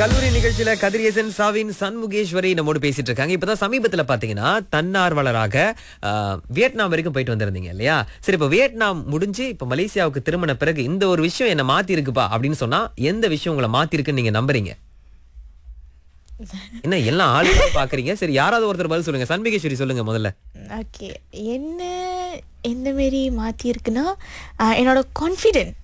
கல்லூரி நிகழ்ச்சியில கதிரியசன் சாவின் சண்முகேஸ்வரி நம்மோடு பேசிட்டு இருக்காங்க இப்பதான் சமீபத்துல பாத்தீங்கன்னா தன்னார்வலராக ஆஹ், வியட்நாம் வரைக்கும் போயிட்டு வந்திருந்தீங்க இல்லையா சரி இப்ப வியட்நாம் முடிஞ்சு இப்ப மலேசியாவுக்கு திரும்பின பிறகு இந்த ஒரு விஷயம் என்ன மாத்தி இருக்குப்பா அப்படின்னு சொன்னா எந்த விஷயம் உங்களை மாத்தி இருக்குன்னு நீங்க நம்புறீங்க என்ன எல்லாம் ஆளுங்க பாக்குறீங்க சரி யாராவது ஒருத்தர் பதில் சொல்லுங்க சண்முகேஸ்வரி சொல்லுங்க முதல்ல ஓகே என்ன எந்த மாரி மாற்றிருக்குன்னா என்னோட கான்ஃபிடென்ட்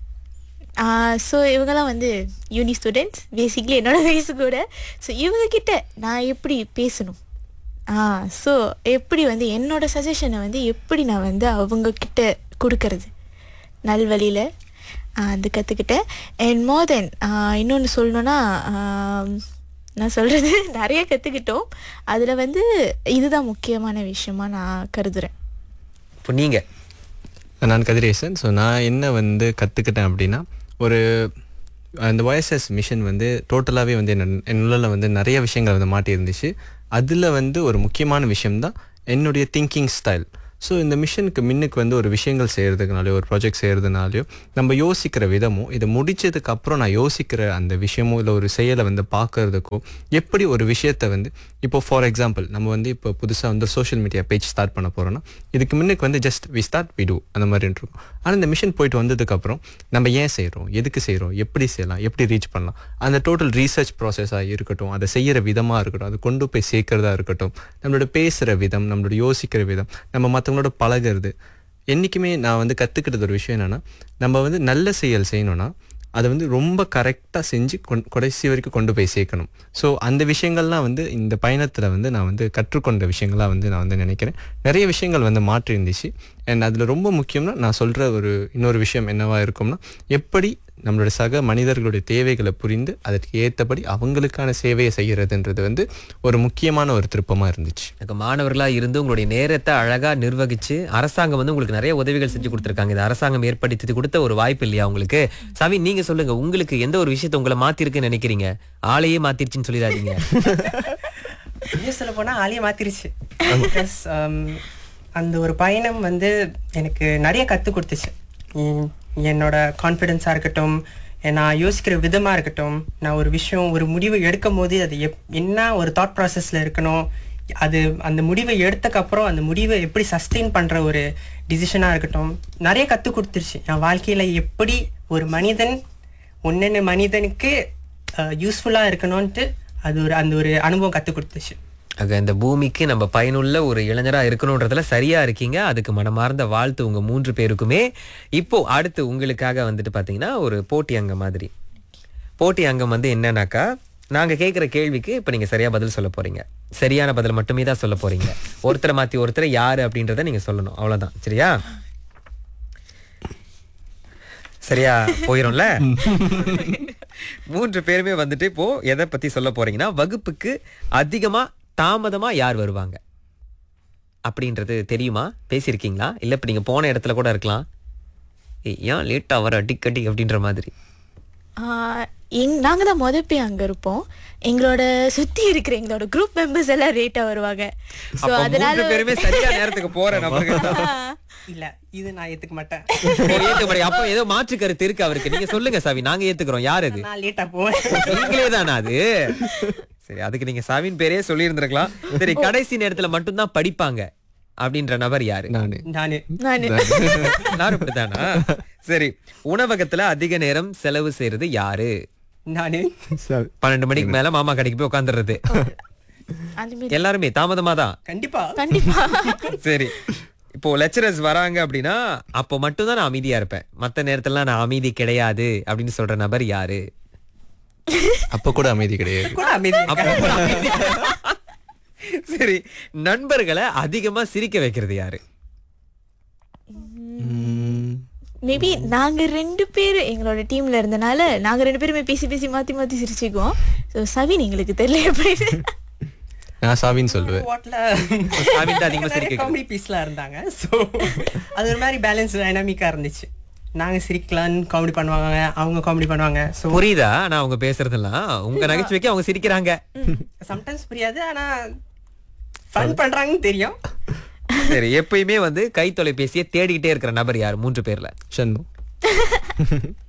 ஸோ இவங்கெல்லாம் வந்து யூனி ஸ்டூடெண்ட்ஸ் பேசிக்லி என்னோட வயசு கூட ஸோ இவங்கக்கிட்ட நான் எப்படி பேசணும் ஸோ எப்படி வந்து என்னோட சஜஷனை வந்து எப்படி நான் வந்து அவங்கக்கிட்ட கொடுக்கறது நல்வழியில் அது கற்றுக்கிட்டேன் அண்ட் மோர் தென் இன்னொன்று சொல்லணுன்னா ஆம், நான் சொல்கிறது நிறைய கற்றுக்கிட்டோம் அதில் வந்து இதுதான் முக்கியமான விஷயமா நான் கருதுகிறேன் இப்போ நீங்க நான் கதிரேசன் ஸோ நான் என்ன வந்து கற்றுக்கிட்டேன் அப்படின்னா ஒரு அந்த ஒய்எஸ்எஸ் மிஷன் வந்து டோட்டலாகவே வந்து என்ன என்னுள்ள வந்து நிறைய விஷயங்கள் வந்து மாட்டி இருந்துச்சு அதில் வந்து ஒரு முக்கியமான விஷயம்தான் என்னுடைய திங்கிங் ஸ்டைல் ஸோ இந்த மிஷனுக்கு முன்னுக்கு வந்து ஒரு விஷயங்கள் செய்கிறதுனாலையோ ஒரு ப்ராஜெக்ட் செய்கிறதுனாலையோ நம்ம யோசிக்கிற விதமும் இதை முடிச்சதுக்கு அப்புறம் நான் யோசிக்கிற அந்த விஷயமோ இல்லை ஒரு செயலை வந்து பார்க்கறதுக்கோ எப்படி ஒரு விஷயத்தை வந்து இப்போ ஃபார் எக்ஸாம்பிள் நம்ம வந்து இப்போ புதுசாக வந்து சோஷியல் மீடியா பேஜ் ஸ்டார்ட் பண்ண போகிறோம்னா இதுக்கு முன்னுக்கு வந்து just we start we do அந்த மாதிரி இருக்கும் ஆனால் இந்த மிஷன் போயிட்டு வந்ததுக்கப்புறம் நம்ம ஏன் செய்கிறோம் எதுக்கு செய்கிறோம் எப்படி செய்யலாம் எப்படி ரீச் பண்ணலாம் அந்த டோட்டல் ரீசர்ச் ப்ராசஸாக இருக்கட்டும் அதை செய்கிற விதமாக இருக்கட்டும் அதை கொண்டு போய் சேர்க்கறதா இருக்கட்டும் நம்மளோட பேசுகிற விதம் நம்மளோட யோசிக்கிற விதம் நம்ம மற்றவங்களோட பழகிறது என்றைக்குமே நான் வந்து கற்றுக்கிட்டது ஒரு விஷயம் என்னென்னா நம்ம வந்து நல்ல செயல் செய்யணும்னா அதை வந்து ரொம்ப கரெக்டாக செஞ்சு கொண் கடைசி வரைக்கும் கொண்டு போய் சேர்க்கணும் ஸோ அந்த விஷயங்கள்லாம் வந்து இந்த பயணத்தில் வந்து நான் வந்து கற்றுக்கொண்ட விஷயங்களாக வந்து நான் வந்து நினைக்கிறேன் நிறைய விஷயங்கள் வந்து மாற்றி இருந்துச்சு அண்ட் அதில் ரொம்ப முக்கியம்னா நான் சொல்கிற ஒரு இன்னொரு விஷயம் என்னவா இருக்கும்னா எப்படி நம்மளோட சக மனிதர்களுடைய தேவைகளை புரிந்து அதற்கு ஏற்றபடி அவங்களுக்கான சேவையை செய்கிறதுன்றது வந்து ஒரு முக்கியமான ஒரு திருப்பமாக இருந்துச்சு எனக்கு மாணவர்களா இருந்து உங்களுடைய நேரத்தை அழகா நிர்வகிச்சு அரசாங்கம் வந்து உங்களுக்கு நிறைய உதவிகள் செஞ்சு கொடுத்துருக்காங்க இது அரசாங்கம் ஏற்படுத்தி கொடுத்த ஒரு வாய்ப்பு இல்லையா உங்களுக்கு சவி நீங்க சொல்லுங்க உங்களுக்கு எந்த ஒரு விஷயத்தை உங்களை மாத்திருக்குன்னு நினைக்கிறீங்க ஆளையே மாத்திருச்சுன்னு சொல்லிடாதீங்க இன்னும் சொல்ல போனா ஆளையே மாத்திருச்சு Because, um, அந்த ஒரு பயணம் வந்து எனக்கு நிறைய கற்றுக் கொடுத்துச்சு உம், என்னோட கான்ஃபிடென்ஸாக இருக்கட்டும் நான் யோசிக்கிற விதமாக இருக்கட்டும் நான் ஒரு விஷயம் ஒரு முடிவு எடுக்கும் போது அது எப் என்ன ஒரு தாட் ப்ராசஸில் இருக்கணும் அது அந்த முடிவை எடுத்தக்கப்புறம் அந்த முடிவை எப்படி சஸ்டெயின் பண்ணுற ஒரு டிசிஷனாக இருக்கட்டும் நிறைய கற்றுக் கொடுத்துருச்சு என் வாழ்க்கையில் எப்படி ஒரு மனிதன் ஒன்னொன்று மனிதனுக்கு யூஸ்ஃபுல்லாக இருக்கணும்ன்ட்டு அது ஒரு அந்த ஒரு அனுபவம் கற்றுக் கொடுத்துச்சு ஆக இந்த பூமிக்கு நம்ம பயனுள்ள ஒரு இளைஞரா இருக்கணுன்றதுல சரியா இருக்கீங்க அதுக்கு மனமார்ந்த வாழ்த்து உங்க மூன்று பேருக்குமே இப்போ அடுத்து உங்களுக்காக வந்துட்டு பாத்தீங்கன்னா ஒரு போட்டி அங்கம் மாதிரி போட்டி அங்கம் வந்து என்னன்னாக்கா நாங்க கேட்குற கேள்விக்கு இப்ப நீங்க சரியா பதில் சொல்ல போறீங்க சரியான பதில் மட்டுமே தான் சொல்ல போறீங்க ஒருத்தரை மாத்தி ஒருத்தரை யாரு அப்படின்றத நீங்க சொல்லணும் அவ்வளவுதான் சரியா சரியா போயிரும்ல மூன்று பேருமே வந்துட்டு இப்போ எதை பத்தி சொல்ல போறீங்கன்னா வகுப்புக்கு அதிகமா தாமதமா யார் வருவாங்க அப்படின்றது தெரியுமா பேசியிருக்கீங்களா இல்ல இப்ப நீங்க போன இடத்துல கூட இருக்கலாம் ஏய், ஏன் லேட்டா வர அடிக்கடி அப்படின்ற மாதிரி ஆஹ் எங் நாங்கள் தான் முத போய் அங்கே இருப்போம் எங்களோட சுற்றி இருக்கிற எங்களோட குரூப் மெம்பர்ஸ் எல்லாம் ரேட்டாக வருவாங்க ஸோ அப்ப அதனால மூன்று பேருமே சரியா நேரத்துக்கு போற நபர்கள் தான். இல்ல இது நான் ஏத்துக்க மாட்டேன் ஓ, ஏத்துக்க மாட்டீங்க. அப்ப ஏதோ மாற்று கருத்து இருக்கு அவருக்கு நீங்க சொல்லுங்க சாவி நாங்க ஏத்துக்கிறோம் யார் அது நான் லேட்டா போவேன் நீங்களே தானா அது சரி அதுக்கு நீங்க சாவின் பேரே சொல்லி இருந்திருக்கலாம் சரி கடைசி நேரத்துல மட்டும்தான் படிப்பாங்க அப்படின்ற நபர் யாரு நான் நானு நான் எல்லாரும் இப்படித்தானா சரி உணவகத்துல அதிக நேரம் செலவு செய்யறது யாரு நானு பன்னெண்டு மணிக்கு மேல மாமா கடைக்கு போய் உட்காந்துறது அந்த மாதிரி எல்லாருமே தாமதமா தான் கண்டிப்பா கண்டிப்பா சரி இப்போ லெக்சரர்ஸ் வராங்க அப்படின்னா அப்போ மட்டும்தான் நான் அமைதியா இருப்பேன் மத்த நேரத்துல நான் அமைதி கிடையாது அப்படின்னு சொல்ற நபர் யாரு அப்போ கூட அமைதி கிடையாது கூட அமைதி அப்போ கூட அமைதி. சரி நண்பர்களை அதிகமா சிரிக்க வைக்கிறது யாரு உம், மேபி நாங்க ரெண்டு பேர் எங்களோட டீம்ல இருந்தனால நாங்க ரெண்டு பேருமே பேசி பேசி மாத்தி மாத்தி சிரிச்சுக்குவோம் ஸோ சவின் எங்களுக்கு தெரியல எப்படின்னு நான் சாவின்னு சொல்லுவேன் வாட்ல சாவின் தான் அதிகமா சிரிக்க காமெடி பீஸ்லாம் இருந்தாங்க ஸோ அது ஒரு மாதிரி பேலன்ஸ் டைனாமிக்கா இருந்துச்சு நாங்க சிரிக்கலாம்னு காமெடி பண்ணுவாங்க அவங்க காமெடி பண்ணுவாங்க ஸோ புரியுதா நான் அவங்க பேசுறதெல்லாம் உங்க நகைச்சுவைக்கு அவங்க சிரிக்கிறாங்க சம்டைம்ஸ் புரியாது ஆனா ஃபன் பண்றாங்கன்னு தெரியும் சரி எப்பயுமே வந்து கை தொலைபேசியை தேடிக்கிட்டே இருக்கிற நபர் யார் மூன்று பேர்ல ஷண்மு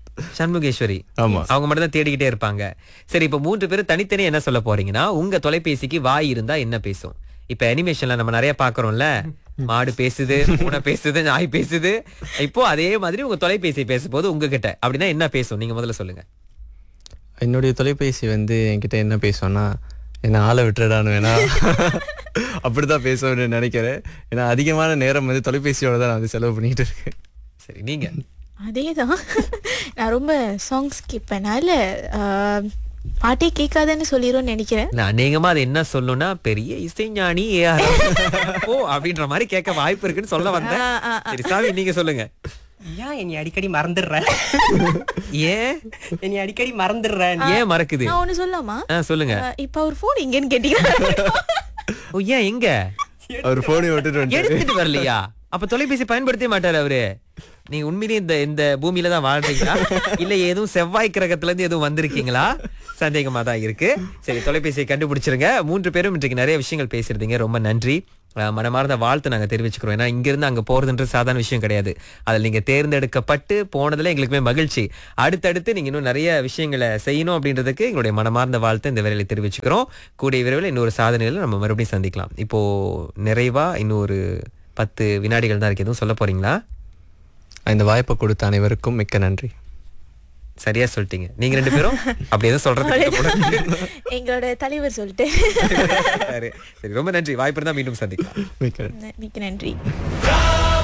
சண்முகேஸ்வரி ஆமா. அவங்க மட்டும் தான் தேடிக்கிட்டே இருப்பாங்க சரி இப்ப மூன்று பேரும் தனித்தனி என்ன சொல்ல போறீங்கன்னா உங்க தொலைபேசிக்கு வாய் இருந்தா என்ன பேசும் இப்ப அனிமேஷன்ல நம்ம நிறைய பாக்குறோம்ல மாடு பேசுது பூனை பேசுது நாய் பேசுது இப்போ அதே மாதிரி உங்க தொலைபேசி பேசும்போது உங்ககிட்ட அப்படின்னா என்ன பேசும் நீங்க முதல்ல சொல்லுங்க என்னுடைய தொலைபேசி வந்து என்கிட்ட என்ன பேசும்னா என்ன ஆளை விட்டுறான்னு வேணா அப்படிதான் பேசுவேன்னு நினைக்கிறேன் ஏன்னா அதிகமான நேரம் வந்து தொலைபேசியோட தான் நான் வந்து செலவு பண்ணிட்டு இருக்கேன் சரி நீங்க அதே தான் நான் ரொம்ப சாங்ஸ் கேட்பேன் நல்ல பாட்டே கேட்காதன்னு சொல்லிடும்னு நினைக்கிறேன் நான் அநேகமா அது என்ன சொல்லும்னா பெரிய இசைஞானி ஏஆர் ஓ அப்படின்ற மாதிரி கேட்க வாய்ப்பு இருக்குன்னு சொல்ல வந்தேன் ஆ, ஆ, சரி சாமி நீங்க சொல்லுங்க ஏன் என்னை அடிக்கடி மறந்துடுற ஏன் என்னை அடிக்கடி மறந்துடுற ஏன் மறக்குது நான் ஒண்ணு சொல்லலாமா ஆ, சொல்லுங்க ஆ, இப்ப அவர் போன் எங்கன்னு கேட்டீங்கன்னா ஓ ஏன் எங்க அவர் போனை விட்டுட்டு வந்துட்டாரு. எடுத்துட்டு வரலையா அப்ப தொலைபேசி பயன்படுத்தவே மாட்டாரு அவரு நீங்க உண்மையிலேயே இந்த இந்த பூமியில தான் வாழ்றீங்களா இல்ல எதுவும் செவ்வாய் கிரகத்துல இருந்து எதுவும் வந்திருக்கீங்களா சந்தேகமா தான் இருக்கு சரி தொலைபேசியை கண்டுபிடிச்சிருங்க மூன்று பேரும் இன்றைக்கு நிறைய விஷயங்கள் பேசியிருந்தீங்க ரொம்ப நன்றி அஹ் மனமார்ந்த வாழ்த்து நாங்க தெரிவிச்சுக்கிறோம் ஏன்னா இங்க இருந்து அங்க போறதுன்றது சாதாரண விஷயம் கிடையாது அதில் நீங்க தேர்ந்தெடுக்கப்பட்டு போனதுல எங்களுக்குமே மகிழ்ச்சி அடுத்தடுத்து நீங்க இன்னும் நிறைய விஷயங்களை செய்யணும் அப்படின்றதுக்கு எங்களுடைய மனமார்ந்த வாழ்த்து இந்த வேலையில தெரிவிச்சுக்கிறோம் கூடிய விரைவில் இன்னொரு சாதனையில நம்ம மறுபடியும் சந்திக்கலாம் இப்போ நிறைவா இன்னொரு பத்து வினாடிகள் தான் இருக்கு எதுவும் சொல்ல போறீங்களா இந்த வாய்ப்பை கொடுத்த அனைவருக்கும் மிக்க நன்றி சரியா சொல்லிட்டீங்க நீங்க ரெண்டு பேரும் அப்படி எதுவும் சொல்றது எங்களோட தலைவர் சொல்லிட்டு சரி சரி ரொம்ப நன்றி வாய்ப்பு இருந்தா மீண்டும் சந்திக்கலாம் மிக்க நன்றி மிக்க நன்றி